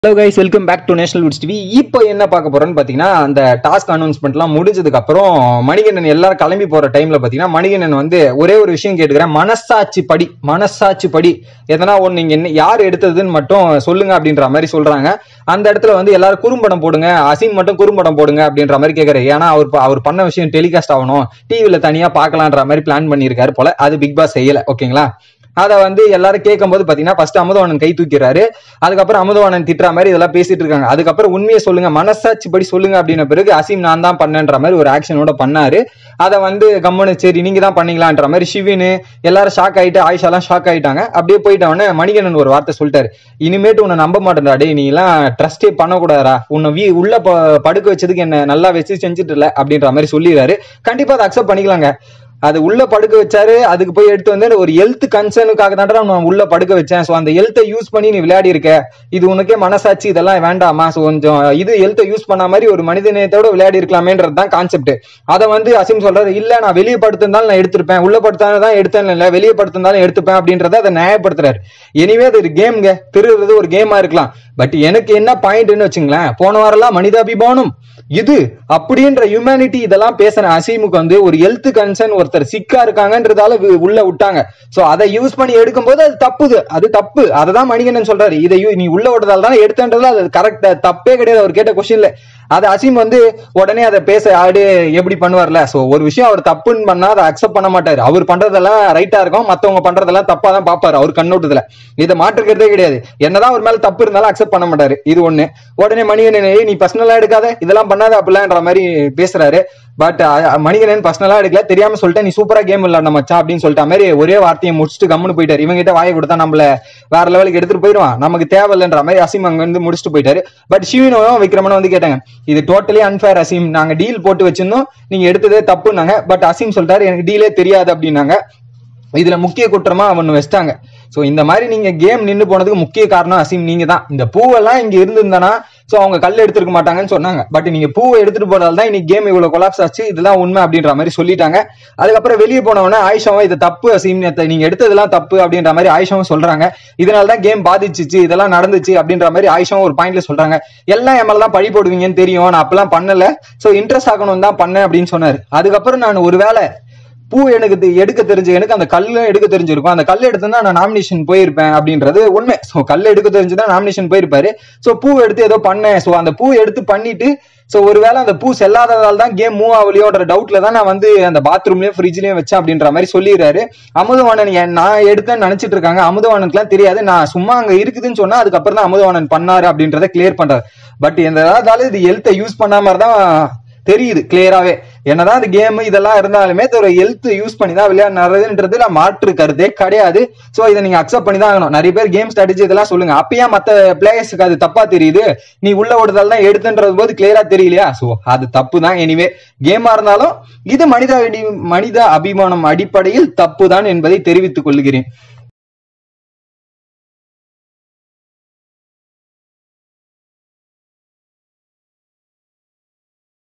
hello guys welcome back to National Wits TV இப்போ என்ன பார்க்க போறோம்னு பார்த்தீங்கன்னா அந்த டாஸ்க் அனௌன்ஸ்மெண்ட்லாம் முடிஞ்சதுக்கு அப்புறம் மணிகண்டன் எல்லாரும் கிளம்பி போற டைம்ல பார்த்தீங்கன்னா மணிகண்டன் வந்து ஒரே ஒரு விஷயம் கேட்டுக்கிறேன் மனசாட்சி படி மனசாட்சி படி எதனா ஒன்று நீங்க என்ன யார் எடுத்ததுன்னு மட்டும் சொல்லுங்க அப்படின்ற மாதிரி சொல்றாங்க அந்த இடத்துல வந்து எல்லாரும் குறும்படம் போடுங்க அசீம் மட்டும் குறும்படம் போடுங்க அப்படின்ற மாதிரி கேட்கறாரு ஏன்னா அவர் ப- அவர் பண்ண விஷயம் டெலிகாஸ்ட் ஆகணும் டிவியில தனியா பார்க்கலான்ற மாதிரி பிளான் பண்ணியிருக்காரு போல அது பிக் பாஸ் செய்யல ஓகேங்களா அதை வந்து எல்லாரும் கேட்கும்போது பாத்தீங்கன்னா ஃபர்ஸ்ட் அமுதவாணன் கை தூக்கிறாரு அதுக்கப்புறம் அமுதவாணன் திட்டுற மாதிரி இதெல்லாம் பேசிட்டு இருக்காங்க அதுக்கப்புறம் உண்மையை சொல்லுங்க மனசாட்சி படி சொல்லுங்க அப்படின்ன பிறகு அசீம் நான் தான் பண்ணேன்ற மாதிரி ஒரு ஆக்ஷனோட பண்ணாரு அதை வந்து கம்முனு சரி நீங்க தான் பண்ணீங்களான்ற மாதிரி சிவின் எல்லாரும் ஷாக் ஆயிட்டு ஆயிஷாலாம் ஷாக் ஆயிட்டாங்க அப்படியே போயிட்டவொடனே மணிகண்டன் ஒரு வார்த்தை சொல்லிட்டாரு இனிமேட்டு உன்னை நம்ப மாட்டேன்டா டேய் நீ எல்லாம் ட்ரஸ்டே பண்ணக்கூடாதா உன்னை வீ உள்ள ப- படுக்க வச்சதுக்கு என்ன நல்லா வச்சு செஞ்சுட்டு இல்ல அப்படின்ற மாதிரி சொல்லிடுறாரு கண்டிப்பா அதை அக்செப்ட் பண்ணிக்கலாங்க அது உள்ள படுக்க வச்சாரு அதுக்கு போய் எடுத்து வந்து ஒரு ஹெல்த் கன்சர்னுக்காக தான் நான் உள்ள படுக்க வச்சேன் ஸோ அந்த ஹெல்த்தை யூஸ் பண்ணி நீ விளையாடி இருக்க இது உனக்கே மனசாட்சி இதெல்லாம் வேண்டாமா ஸோ கொஞ்சம் இது ஹெல்த்தை யூஸ் பண்ண மாதிரி ஒரு மனித நேயத்தோட விளையாடி இருக்கலாமேன்றது தான் கான்செப்ட் அதை வந்து அசிம் சொல்றாரு இல்ல நான் வெளியே படுத்திருந்தாலும் நான் எடுத்திருப்பேன் உள்ள படுத்தாலும் தான் எடுத்தேன் இல்ல வெளியே படுத்திருந்தாலும் எடுத்துப்பேன் அப்படின்றத அதை நியாயப்படுத்துறாரு எனிவே அது ஒரு கேம்ங்க திருடுறது ஒரு கேமா இருக்கலாம் பட் எனக்கு என்ன பாயிண்ட்னு வச்சுங்களேன் போன வாரம்லாம் மனிதாபிமானம் இது அப்படின்ற ஹியூமனிட்டி இதெல்லாம் பேசுற அசீமுக்கு வந்து ஒரு ஹெல்த் கன்சர்ன் ஒருத்தர் சிக்கா இருக்காங்கன்றதால வி- உள்ள விட்டாங்க சோ அதை யூஸ் பண்ணி எடுக்கும்போது அது தப்புது அது தப்பு அதை தான் மணிகண்டன் சொல்றாரு இதை யூ- நீ உள்ள விட்டதால தான் எடுத்தன்றதுல அது கரெக்ட் தப்பே கிடையாது அவர் கேட்ட கொஸ்டின்ல அது அசீம் வந்து உடனே அதை பேச ஆடு எப்படி பண்ணுவார்ல சோ ஒரு விஷயம் அவர் தப்புன்னு பண்ணா அதை அக்செப்ட் பண்ண மாட்டாரு அவர் பண்றதெல்லாம் ரைட்டா இருக்கும் மத்தவங்க பண்றதெல்லாம் தப்பா தான் பாப்பாரு அவர் கண்ணோட்டத்துல இதை மாற்றுக்கிறதே கிடையாது என்னதான் அவர் மேல தப்பு இருந்தாலும் அக்செப்ட் பண்ண மாட்டாரு இது ஒண்ணு உடனே மணிகண்டன் "ஏய், நீ பர்சனலா எடுக்காத இதெல்லாம் பண்ணாத அப்படிலாம்ன்ற மாதிரி பேசுறாரு பட் மணிகண்டன் பர்சனலா எடுக்கல தெரியாம சொல்லிட்டு நீ சூப்பரா கேம் விளையாட மச்சான் அப்படின்னு சொல்லிட்ட மாதிரி ஒரே வார்த்தையை முடிச்சுட்டு கம்முன்னு போயிட்டாரு இவங்க கிட்ட வாயை கொடுத்தா நம்மள வேற லெவலுக்கு எடுத்துட்டு போயிடுவான் நமக்கு தேவையில்லைன்ற மாதிரி அசீம் அங்க இருந்து முடிச்சுட்டு போயிட்டாரு பட் சிவனும் விக்ரமனும் வந்து கேட்டாங்க இது டோட்டலி அன்ஃபேர் அசீம் நாங்க டீல் போட்டு வச்சிருந்தோம் நீங்க எடுத்ததே தப்புனாங்க பட் அசீம் சொல்லிட்டாரு எனக்கு டீலே தெரியாது அப்படின்னாங்க இதுல முக்கிய குற்றமா அவன் வச்சிட்டாங்க சோ இந்த மாதிரி நீங்க கேம் நின்னு போனதுக்கு முக்கிய காரணம் அசீம் நீங்க தான் இந்த பூவெல்லாம் இங்க இருந்திருந்தானா சோ அவங்க கல் எடுத்திருக்க மாட்டாங்கன்னு சொன்னாங்க பட் நீங்க பூவை எடுத்துட்டு போனால தான் இன்னைக்கு கேம் இவ்வளவு கொலாப்ஸ் ஆச்சு இதெல்லாம் உண்மை அப்படின்ற மாதிரி சொல்லிட்டாங்க அதுக்கப்புறம் வெளியே போனவொடனே ஆயிஷாவும் இது தப்பு அசீம் நேத்து நீங்க எடுத்ததெல்லாம் தப்பு அப்படின்ற மாதிரி ஆயிஷாவும் சொல்றாங்க இதனால தான் கேம் பாதிச்சிச்சு இதெல்லாம் நடந்துச்சு அப்படின்ற மாதிரி ஆயிஷாவும் ஒரு பாயிண்ட்ல சொல்றாங்க எல்லாம் என் மேல தான் பழி போடுவீங்கன்னு தெரியும் நான் அப்பெல்லாம் பண்ணல சோ இன்ட்ரெஸ்ட் ஆகணும் தான் பண்ணேன் அப்படின்னு சொன்னாரு அதுக்கப்புறம் நான் ஒருவேளை பூ எனக்கு தெ- எடுக்க தெரிஞ்ச எனக்கு அந்த கல்லும் எடுக்க தெரிஞ்சிருக்கும் அந்த கல் எடுத்து நான் நாமினேஷன் போயிருப்பேன் அப்படின்றது உண்மை ஸோ கல் எடுக்க தெரிஞ்சுதான் நாமினேஷன் போயிருப்பாரு ஸோ பூ எடுத்து ஏதோ பண்ணேன் ஸோ அந்த பூ எடுத்து பண்ணிட்டு ஸோ ஒருவேளை அந்த பூ செல்லாததால் தான் கேம் மூவ் ஆகலையோன்ற டவுட்ல தான் நான் வந்து அந்த பாத்ரூம்லயும் ஃப்ரிட்ஜ்லயும் வச்சேன் அப்படின்ற மாதிரி சொல்லிடுறாரு அமுதவாணன் என் நான் எடுத்தேன்னு நினைச்சிட்டு இருக்காங்க அமுதவாணனுக்குலாம் தெரியாது நான் சும்மா அங்க இருக்குதுன்னு சொன்னா அதுக்கப்புறம் தான் அமுதவாணன் பண்ணாரு அப்படின்றத கிளியர் பண்றாரு பட் எந்த இது ஹெல்த்தை யூஸ் பண்ண மாதிரி தான் தெரியுது கிளியராவே என்னதான் அந்த கேம் இதெல்லாம் இருந்தாலுமே இது ஒரு ஹெல்த் யூஸ் பண்ணி தான் விளையாடுறதுன்றதுல மாற்று கருத்தே கிடையாது சோ இதை நீங்க அக்செப்ட் பண்ணி தான் ஆகணும் நிறைய பேர் கேம் ஸ்ட்ராட்டஜி இதெல்லாம் சொல்லுங்க அப்பயே மத்த பிளேயர்ஸ்க்கு அது தப்பா தெரியுது நீ உள்ள ஓடுதல் தான் எடுத்துன்றது போது கிளியரா தெரியலையா சோ அது தப்பு தான் எனிவே கேமா இருந்தாலும் இது மனித அடி- மனித அபிமானம் அடிப்படையில் தப்பு தான் என்பதை தெரிவித்துக் கொள்கிறேன்